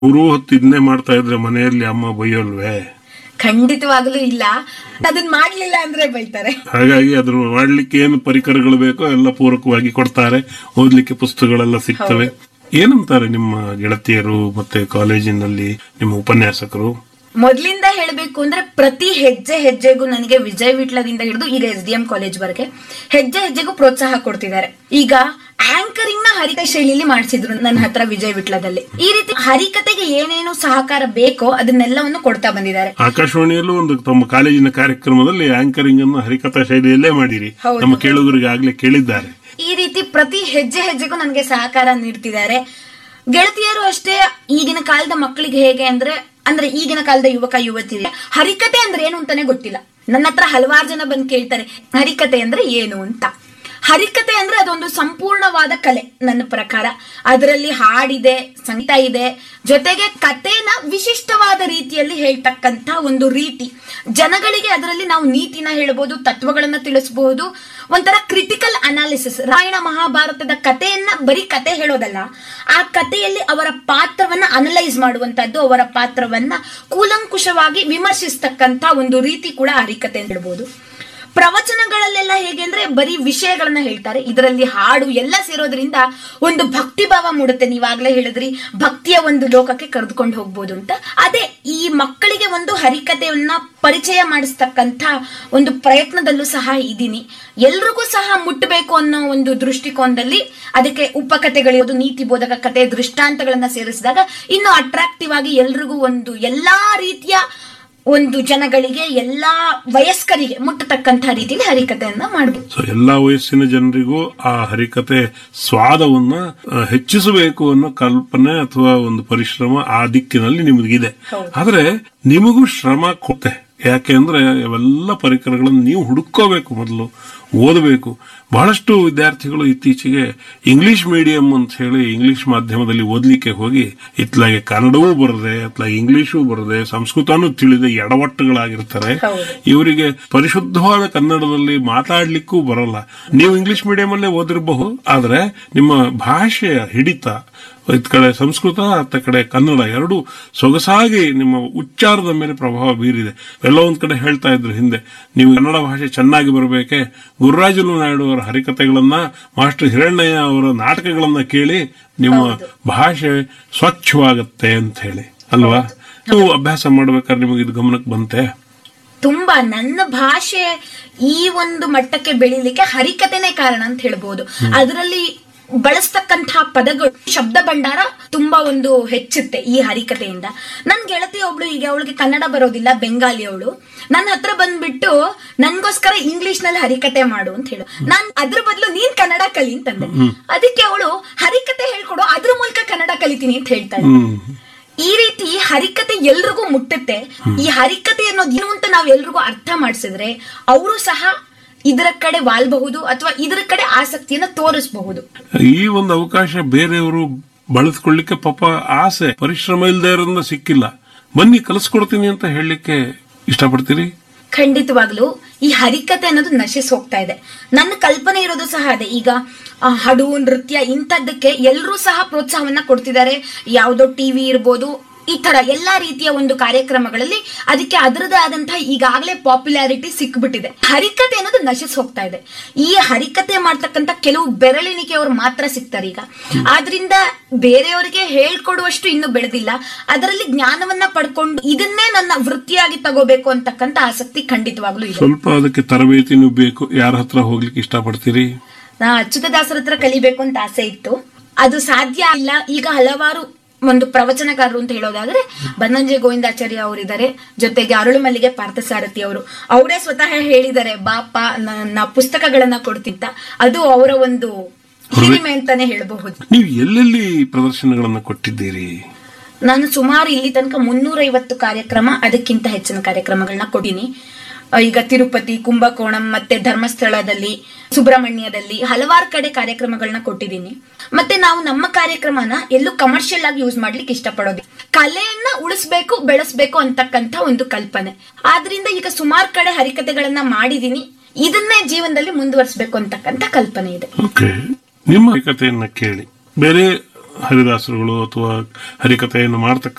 ಮೂರು ಹೊತ್ತು ಇದನ್ನೇ ಮಾಡ್ತಾ ಇದ್ರೆ ಮನೆಯಲ್ಲಿ ಅಮ್ಮ ಬೈಯೋಲ್ವೇ ಖಂಡಿತವಾಗ್ಲೂ ಇಲ್ಲ ಅದನ್ನ ಮಾಡ್ಲಿಲ್ಲ ಅಂದ್ರೆ ಬೈತಾರೆ ಹಾಗಾಗಿ ಅದನ್ನು ಮಾಡ್ಲಿಕ್ಕೆ ಏನು ಪರಿಕರಗಳು ಬೇಕೋ ಎಲ್ಲ ಪೂರಕವಾಗಿ ಕೊಡ್ತಾರೆ ಓದ್ಲಿಕ್ಕೆ ಪುಸ್ತಕಗಳೆಲ್ಲ ಸಿಗ್ತವೆ ಏನಂತಾರೆ ನಿಮ್ಮ ಗೆಳತಿಯರು ಮತ್ತೆ ಕಾಲೇಜಿನಲ್ಲಿ ನಿಮ್ಮ ಉಪನ್ಯಾಸಕರು ಮೊದ್ಲಿಂದ ಹೇಳ್ಬೇಕು ಅಂದ್ರೆ ಪ್ರತಿ ಹೆಜ್ಜೆ ಹೆಜ್ಜೆಗೂ ನನಗೆ ವಿಜಯ್ ವಿಟ್ಲದಿಂದ ಹಿಡಿದು ಈಗ ಎಸ್ ಡಿ ಎಂ ಕಾಲೇಜ್ ವರೆಗೆ ಹೆಜ್ಜೆ ಹೆಜ್ಜೆಗೂ ಪ್ರೋತ್ಸಾಹ ಕೊಡ್ತಿದ್ದಾರೆ ಈಗ ಆಂಕರಿಂಗ್ ನ ಹರಿಕತೆ ಶೈಲಿಯಲ್ಲಿ ಮಾಡಿಸಿದ್ರು ನನ್ನ ಹತ್ರ ವಿಜಯ್ ವಿಟ್ಲದಲ್ಲಿ ಈ ರೀತಿ ಹರಿಕತೆಗೆ ಏನೇನು ಸಹಕಾರ ಬೇಕೋ ಅದನ್ನೆಲ್ಲವನ್ನು ಕೊಡ್ತಾ ಬಂದಿದ್ದಾರೆ ಆಕಾಶವಾಣಿಯಲ್ಲೂ ಒಂದು ತಮ್ಮ ಕಾಲೇಜಿನ ಕಾರ್ಯಕ್ರಮದಲ್ಲಿ ಆಂಕರಿಂಗ್ ಅನ್ನು ಹರಿಕಥಾ ಶೈಲಿಯಲ್ಲೇ ಮಾಡಿರಿ ಹೌದು. ನಮ್ಮ ಕೇಳುಗರಿಗೆ ಆಗ್ಲೇ ಕೇಳಿದ್ದಾರೆ ಈ ರೀತಿ ಪ್ರತಿ ಹೆಜ್ಜೆ ಹೆಜ್ಜೆಗೂ ನನಗೆ ಸಹಕಾರ ನೀಡ್ತಿದ್ದಾರೆ ಗೆಳತಿಯರು ಅಷ್ಟೇ ಈಗಿನ ಕಾಲದ ಮಕ್ಕಳಿಗೆ ಹೇಗೆ ಅಂದ್ರೆ ಅಂದ್ರೆ ಈಗಿನ ಕಾಲದ ಯುವಕ ಯುವತಿಯರಿಗೆ ಹರಿಕತೆ ಅಂದ್ರೆ ಏನು ಅಂತಾನೆ ಗೊತ್ತಿಲ್ಲ ನನ್ನ ಹತ್ರ ಹಲವಾರು ಜನ ಬಂದು ಕೇಳ್ತಾರೆ ಹರಿಕತೆ ಅಂದ್ರೆ ಏನು ಅಂತ ಹರಿಕತೆ ಅಂದ್ರೆ ಅದೊಂದು ಸಂಪೂರ್ಣವಾದ ಕಲೆ ನನ್ನ ಪ್ರಕಾರ ಅದರಲ್ಲಿ ಹಾಡಿದೆ ಸಂಗೀತ ಇದೆ ಜೊತೆಗೆ ಕಥೆನ ವಿಶಿಷ್ಟವಾದ ರೀತಿಯಲ್ಲಿ ಹೇಳ್ತಕ್ಕಂತ ಒಂದು ರೀತಿ ಜನಗಳಿಗೆ ಅದರಲ್ಲಿ ನಾವು ನೀತಿನ ಹೇಳ್ಬೋದು ತತ್ವಗಳನ್ನ ತಿಳಿಸಬಹುದು ಒಂಥರ ಕ್ರಿಟಿಕಲ್ ಅನಾಲಿಸಿಸ್ ರಾಯಣ ಮಹಾಭಾರತದ ಕಥೆಯನ್ನ ಬರೀ ಕತೆ ಹೇಳೋದಲ್ಲ ಆ ಕಥೆಯಲ್ಲಿ ಅವರ ಪಾತ್ರವನ್ನ ಅನಲೈಸ್ ಮಾಡುವಂತದ್ದು ಅವರ ಪಾತ್ರವನ್ನ ಕೂಲಂಕುಷವಾಗಿ ವಿಮರ್ಶಿಸ್ತಕ್ಕಂತ ಒಂದು ರೀತಿ ಕೂಡ ಹರಿಕತೆ ಅಂತ ಹೇಳ್ಬೋದು ಪ್ರವಚನಗಳಲ್ಲೆಲ್ಲ ಹೇಗೆ ಅಂದ್ರೆ ಬರೀ ವಿಷಯಗಳನ್ನ ಹೇಳ್ತಾರೆ ಇದರಲ್ಲಿ ಹಾಡು ಎಲ್ಲ ಸೇರೋದ್ರಿಂದ ಒಂದು ಭಕ್ತಿ ಭಾವ ಮೂಡುತ್ತೆ ನೀವಾಗ್ಲೇ ಹೇಳಿದ್ರಿ ಭಕ್ತಿಯ ಒಂದು ಲೋಕಕ್ಕೆ ಕರೆದುಕೊಂಡು ಹೋಗ್ಬೋದು ಅಂತ ಅದೇ ಈ ಮಕ್ಕಳಿಗೆ ಒಂದು ಹರಿಕತೆಯನ್ನ ಪರಿಚಯ ಮಾಡಿಸ್ತಕ್ಕಂಥ ಒಂದು ಪ್ರಯತ್ನದಲ್ಲೂ ಸಹ ಇದ್ದೀನಿ ಎಲ್ರಿಗೂ ಸಹ ಮುಟ್ಟಬೇಕು ಅನ್ನೋ ಒಂದು ದೃಷ್ಟಿಕೋನದಲ್ಲಿ ಅದಕ್ಕೆ ಉಪಕಥೆಗಳಿರೋದು ನೀತಿ ಬೋಧಕ ಕತೆ ದೃಷ್ಟಾಂತಗಳನ್ನ ಸೇರಿಸಿದಾಗ ಇನ್ನು ಅಟ್ರಾಕ್ಟಿವ್ ಆಗಿ ಎಲ್ರಿಗೂ ಒಂದು ಎಲ್ಲಾ ರೀತಿಯ ಒಂದು ಜನಗಳಿಗೆ ಎಲ್ಲಾ ವಯಸ್ಕರಿಗೆ ಮುಟ್ಟತಕ್ಕಂಥ ರೀತಿಯಲ್ಲಿ ಹರಿಕತೆಯನ್ನ ಮಾಡಬಹುದು ಸೊ ಎಲ್ಲಾ ವಯಸ್ಸಿನ ಜನರಿಗೂ ಆ ಹರಿಕತೆ ಸ್ವಾದವನ್ನ ಆ, ಹೆಚ್ಚಿಸಬೇಕು ಅನ್ನೋ ಕಲ್ಪನೆ ಅಥವಾ ಒಂದು ಪರಿಶ್ರಮ ಆ ದಿಕ್ಕಿನಲ್ಲಿ ನಿಮಗಿದೆ ಆದ್ರೆ ನಿಮಗೂ ಶ್ರಮ ಕೊಟ್ಟೆ ಯಾಕೆ ಅಂದ್ರೆ ಅವೆಲ್ಲ ಪರಿಕರಗಳನ್ನು ನೀವು ಹುಡುಕೋಬೇಕು ಮೊದಲು ಓದಬೇಕು ಬಹಳಷ್ಟು ವಿದ್ಯಾರ್ಥಿಗಳು ಇತ್ತೀಚೆಗೆ ಇಂಗ್ಲಿಷ್ ಮೀಡಿಯಂ ಅಂತ ಹೇಳಿ ಇಂಗ್ಲಿಷ್ ಮಾಧ್ಯಮದಲ್ಲಿ ಓದ್ಲಿಕ್ಕೆ ಹೋಗಿ ಇತ್ಲಾಗೆ ಕನ್ನಡವೂ ಬರದೆ ಅತ್ಲಾಗೆ ಇಂಗ್ಲಿಷೂ ಬರದೆ ಸಂಸ್ಕೃತನೂ ತಿಳಿದೆ ಎಡವಟ್ಟುಗಳಾಗಿರ್ತಾರೆ ಹೌದು. ಇವರಿಗೆ ಪರಿಶುದ್ಧವಾದ ಕನ್ನಡದಲ್ಲಿ ಮಾತಾಡ್ಲಿಕ್ಕೂ ಬರಲ್ಲ ನೀವು ಇಂಗ್ಲಿಷ್ ಮೀಡಿಯಂ ಅಲ್ಲೇ ಓದಿರಬಹುದು ಆದ್ರೆ ನಿಮ್ಮ ಭಾಷೆಯ ಹಿಡಿತ ಇತ್ ಕಡೆ ಸಂಸ್ಕೃತ ಅತ್ತ ಕಡೆ ಕನ್ನಡ ಎರಡು ಸೊಗಸಾಗಿ ನಿಮ್ಮ ಉಚ್ಚಾರದ ಮೇಲೆ ಪ್ರಭಾವ ಬೀರಿದೆ ಎಲ್ಲ ಒಂದ್ ಕಡೆ ಹೇಳ್ತಾ ಇದ್ರು ಹಿಂದೆ ನೀವು ಕನ್ನಡ ಭಾಷೆ ಚೆನ್ನಾಗಿ ಬರಬೇಕೆ ಗುರುರಾಜುಲು ನಾಯ್ಡು ಅವರ ಹರಿಕತೆಗಳನ್ನ ಮಾಸ್ಟರ್ ಹಿರಣ್ಣಯ್ಯ ಅವರ ನಾಟಕಗಳನ್ನ ಕೇಳಿ ನಿಮ್ಮ ಭಾಷೆ ಸ್ವಚ್ಛವಾಗತ್ತೆ ಅಂತ ಹೇಳಿ ಅಲ್ವಾ ನೀವು ಅಭ್ಯಾಸ ಮಾಡ್ಬೇಕಾದ್ರೆ ನಿಮಗೆ ಇದು ಗಮನಕ್ಕೆ ಬಂತೆ ತುಂಬಾ ನನ್ನ ಭಾಷೆ ಈ ಒಂದು ಮಟ್ಟಕ್ಕೆ ಬೆಳಿಲಿಕ್ಕೆ ಹರಿಕತೆನೇ ಕಾರಣ ಅಂತ ಹೇಳ್ಬೋದು ಅದರಲ್ಲಿ ಬಳಸ್ತಕ್ಕಂತಹ ಪದಗಳು ಶಬ್ದ ಭಂಡಾರ ತುಂಬಾ ಒಂದು ಹೆಚ್ಚುತ್ತೆ ಈ ಹರಿಕತೆಯಿಂದ ನನ್ ಗೆಳತಿ ಒಬ್ಳು ಈಗ ಅವಳಿಗೆ ಕನ್ನಡ ಬರೋದಿಲ್ಲ ಬೆಂಗಾಲಿ ಅವಳು ನನ್ನ ಹತ್ರ ಬಂದ್ಬಿಟ್ಟು ನನ್ಗೋಸ್ಕರ ಇಂಗ್ಲಿಷ್ ನಲ್ಲಿ ಹರಿಕತೆ ಮಾಡು ಅಂತ ಹೇಳು ನಾನ್ ಅದ್ರ ಬದಲು ನೀನ್ ಕನ್ನಡ ಕಲಿ ಅಂತಂದೆ ಅದಕ್ಕೆ ಅವಳು ಹರಿಕತೆ ಹೇಳ್ಕೊಡು ಅದ್ರ ಮೂಲಕ ಕನ್ನಡ ಕಲಿತೀನಿ ಅಂತ ಹೇಳ್ತಾಳೆ ಹ್ಮ್ ಈ ರೀತಿ ಹರಿಕತೆ ಎಲ್ರಿಗೂ ಮುಟ್ಟುತ್ತೆ ಈ ಹರಿಕತೆ ಅನ್ನೋದು ಏನು ಅಂತ ನಾವ್ ಎಲ್ರಿಗೂ ಅರ್ಥ ಮಾಡಿಸಿದ್ರೆ ಅವರು ಸಹ ಇದರ ಕಡೆ ವಾಲ್ಬಹುದು ಅಥವಾ ಇದರ ಕಡೆ ಆಸಕ್ತಿಯನ್ನ ತೋರಿಸಬಹುದು ಈ ಒಂದು ಅವಕಾಶ ಬೇರೆಯವರು ಬಳಸ್ಕೊಳ್ಳಿಕ್ಕೆ ಪಾಪ ಆಸೆ ಪರಿಶ್ರಮ ಇಲ್ಲದೆ ಇರೋದ್ರಿಂದ ಸಿಕ್ಕಿಲ್ಲ ಬನ್ನಿ ಕಲಿಸ್ಕೊಡ್ತೀನಿ ಅಂತ ಹೇಳಲಿಕ್ಕೆ ಇಷ್ಟಪಡ್ತೀರಿ ಖಂಡಿತವಾಗ್ಲೂ ಈ ಹರಿಕತೆ ಅನ್ನೋದು ನಶಿಸ್ ಹೋಗ್ತಾ ಇದೆ ನನ್ನ ಕಲ್ಪನೆ ಇರೋದು ಸಹ ಅದೇ ಈಗ ಆ, ಹಾಡು ನೃತ್ಯ ಇಂಥದ್ದಕ್ಕೆ ಎಲ್ಲರೂ ಸಹ ಪ್ರೋತ್ಸಾಹವನ್ನ ಕೊಡ್ತಿದ್ದಾರೆ ಯಾವುದೋ ಟಿವಿ ಇರ್ಬೋದು ಈ ತರ ಎಲ್ಲಾ ರೀತಿಯ ಒಂದು ಕಾರ್ಯಕ್ರಮಗಳಲ್ಲಿ ಅದಕ್ಕೆ ಅದರದೇ ಆದಂತಹ ಈಗಾಗಲೇ ಪಾಪ್ಯುಲಾರಿಟಿ ಸಿಕ್ಬಿಟ್ಟಿದೆ ಹರಿಕತೆ ಅನ್ನೋದು ನಶಿಸ್ ಹೋಗ್ತಾ ಇದೆ ಈ ಹರಿಕತೆ ಮಾಡ್ತಕ್ಕಂತ ಕೆಲವು ಬೆರಳೆಣಿಕೆಯವರು ಮಾತ್ರ ಸಿಗ್ತಾರೆ ಈಗ ಆದ್ರಿಂದ ಬೇರೆಯವರಿಗೆ ಹೇಳ್ಕೊಡುವಷ್ಟು ಇನ್ನು ಬೆಳೆದಿಲ್ಲ ಅದರಲ್ಲಿ ಜ್ಞಾನವನ್ನ ಪಡ್ಕೊಂಡು ಇದನ್ನೇ ನನ್ನ ವೃತ್ತಿಯಾಗಿ ತಗೋಬೇಕು ಅಂತಕ್ಕಂತ ಆಸಕ್ತಿ ಖಂಡಿತವಾಗ್ಲೂ ಇದೆ ಸ್ವಲ್ಪ ಅದಕ್ಕೆ ತರಬೇತಿನೂ ಬೇಕು ಯಾರ ಹತ್ರ ಹೋಗ್ಲಿಕ್ಕೆ ಇಷ್ಟಪಡ್ತೀರಿ ನಾ ಅಚ್ಯುತದಾಸರ ಹತ್ರ ಕಲಿಬೇಕು ಅಂತ ಆಸೆ ಇತ್ತು ಅದು ಸಾಧ್ಯ ಇಲ್ಲ ಈಗ ಹಲವಾರು ಒಂದು ಪ್ರವಚನಕಾರರು ಅಂತ ಹೇಳೋದಾದ್ರೆ ಬನ್ನಂಜೆ ಗೋವಿಂದಾಚಾರ್ಯ ಅವರಿದ್ದಾರೆ ಜೊತೆಗೆ ಅರಳು ಮಲ್ಲಿಗೆ ಪಾರ್ಥಸಾರಥಿ ಅವರು ಅವರೇ ಸ್ವತಃ ಹೇಳಿದ್ದಾರೆ ಬಾಪ ನನ್ನ ಪುಸ್ತಕಗಳನ್ನ ಕೊಡ್ತಿದ್ದ ಅದು ಅವರ ಒಂದು ಹಿರಿಮೆ ಅಂತಾನೆ ಹೇಳಬಹುದು ನೀವು ಎಲ್ಲೆಲ್ಲಿ ಪ್ರದರ್ಶನಗಳನ್ನ ಕೊಟ್ಟಿದ್ದೀರಿ ನಾನು ಸುಮಾರು ಇಲ್ಲಿ ತನಕ ಮುನ್ನೂರೈವತ್ತು ಕಾರ್ಯಕ್ರಮ ಅದಕ್ಕಿಂತ ಹೆಚ್ಚಿನ ಕಾರ್ಯಕ್ರಮಗಳನ್ನ ಕೊಡೀನಿ ಆ, ಈಗ ತಿರುಪತಿ ಕುಂಭಕೋಣಂ ಮತ್ತೆ ಧರ್ಮಸ್ಥಳದಲ್ಲಿ ಸುಬ್ರಹ್ಮಣ್ಯದಲ್ಲಿ ಹಲವಾರು ಕಡೆ ಕಾರ್ಯಕ್ರಮಗಳನ್ನ ಕೊಟ್ಟಿದ್ದೀನಿ ಮತ್ತೆ ನಾವು ನಮ್ಮ ಕಾರ್ಯಕ್ರಮನ ಎಲ್ಲೂ ಕಮರ್ಷಿಯಲ್ ಆಗಿ ಯೂಸ್ ಮಾಡ್ಲಿಕ್ಕೆ ಇಷ್ಟಪಡೋದು ಕಲೆಯನ್ನ ಉಳಿಸ್ಬೇಕು ಬೆಳೆಸ್ಬೇಕು ಅಂತಕ್ಕಂತ ಒಂದು ಕಲ್ಪನೆ ಆದ್ರಿಂದ ಈಗ ಸುಮಾರು ಕಡೆ ಹರಿಕತೆಗಳನ್ನ ಮಾಡಿದೀನಿ ಇದನ್ನೇ ಜೀವನದಲ್ಲಿ ಮುಂದುವರಿಸಬೇಕು ಅಂತಕ್ಕಂತ ಕಲ್ಪನೆ ಇದೆ ಓಕೆ ನಿಮ್ಮ ಕಥೆಯನ್ನ ಕೇಳಿ ಬೇರೆ ಹರಿದಾಸರುಗಳು ಅಥವಾ ಹರಿಕಥೆಯನ್ನು ಮಾಡ್ತಕ್ಕ